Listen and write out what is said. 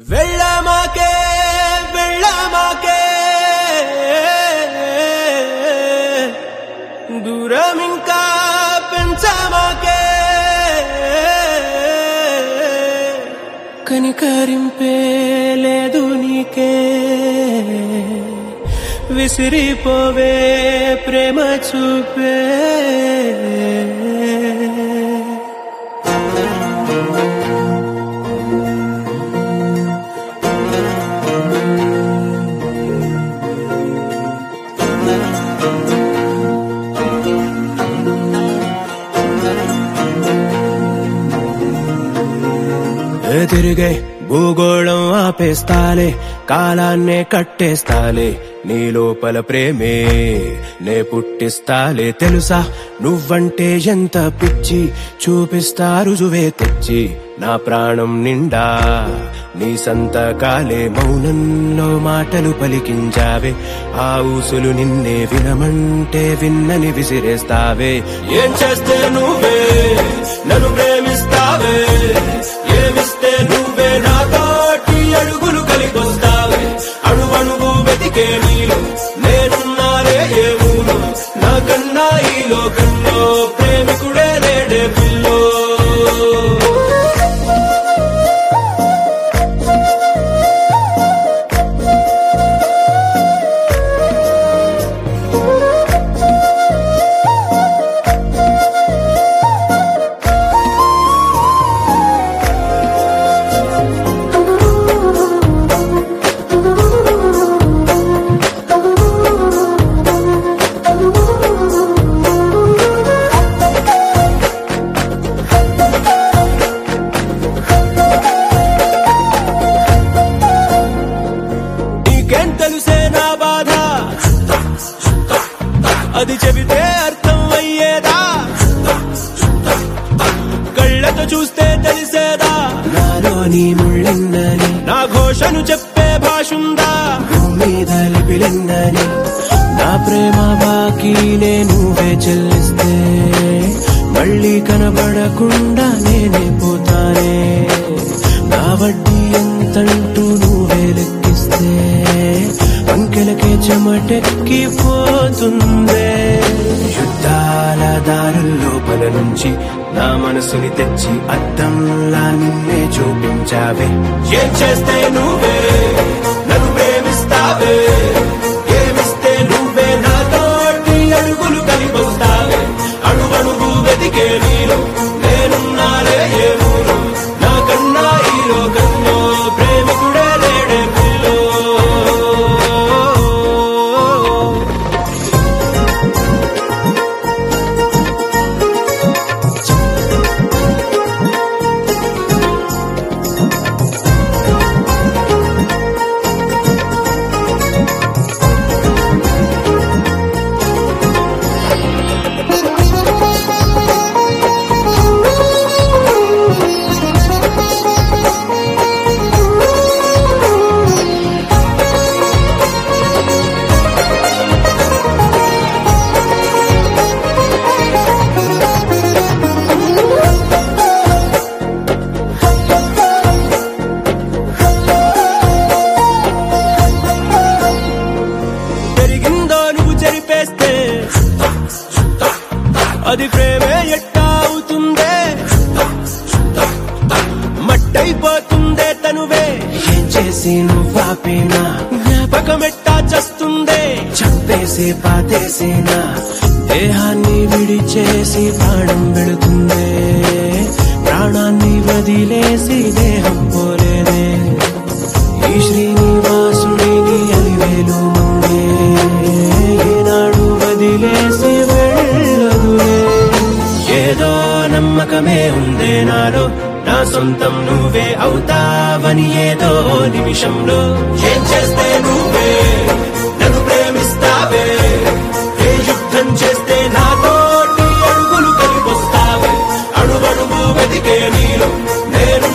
వెళ్ళమాకే వెళ్ళమాకే దూరం ఇంకా పెంచమాకే కనికరింపే లేదు నీకే విసిరిపోవే ప్రేమ చూపే తిరిగే భూగోళం ఆపేస్తాలే కాలాన్నే కట్టేస్తాలే నీ లోపల ప్రేమే నే పుట్టిస్తాలే తెలుసా నువ్వంటే ఎంత పిచ్చి చూపిస్తా రుజువే తెచ్చి నా ప్రాణం నిండా నీ సంతకాలే మౌనంలో మాటలు పలికించావే ఆ ఊసులు నిన్నే వినమంటే విన్నని విసిరేస్తావే ఏం చేస్తే నువ్వే నన్ను ప్రేమిస్తావే ఏమిస్తే నువ్వే నాతోటి అడుగులు కలిపొస్తావే అణువణువు వెతికే నీలో నేనున్నారే ఏ ఊరు నాకన్నా ఈ లోకంలో ప్రేమికుడే నేడే పిల్లో నీకేం తెలుసే నా బాధ అది చెబితే అర్థం అయ్యేదా కళ్ళతో చూస్తే తెలిసేదా నాలో నీ ముళ్ళిందని నా ఘోషను చెప్పే భాషుందా మీద లిపిలిందని నా ప్రేమ బాకీ నువ్వే చెల్లిస్తే మళ్ళీ కనబడకుండా నేనే పోతానే నా వడ్డీ ఎంతంటూ నువ్వే లెక్కిస్తే అంకెలకే చెమటెక్కిపోతుందే యుద్ధాల దారుల లోపల నుంచి నా మనసుని తెచ్చి అద్దంలా నిన్నే చూపించావే ఏం చేస్తే నువ్వే నన్ను ప్రేమిస్తావే ఏమిస్తే నువ్వే నాతోటి అడుగులు కలిపొస్తావే అణువణువు వెతికే నీలో నేనున్నారే ఏ ఊరు నాకన్నా ఈ లోకంలో ప్రేమికుడే లేడే పిల్లో పెరిగిందో నువ్వు చెరిపేస్తే అది ప్రేమే ఎట్టా అవుతుందే మట్టైపోతుందే తనువే ఏం చేసి నువ్వాపేనా జ్ఞాపకం ఎట్టా చస్తుందే చంపేసి పాతేసేనా దేహాన్ని విడిచేసి ప్రాణం పెడుతుందే ప్రాణాన్ని వదిలేసి దేహం పోలేదే ఈ శ్రీనివాసుడిని అలివేలు మంగే ఏనాడు వదిలేసి వెళ్ళదులే ఏదో నమ్మకమే ఉందే నాలో నా సొంతం నువ్వే అవుతావని ఏదో నిమిషంలో ఏం చేస్తే నువ్వే నన్ను ప్రేమిస్తావే ఏ యుద్ధం చేస్తే నాతోటి అడుగులు కలిపొస్తావే అణువణువు వెతికే నీలో నేను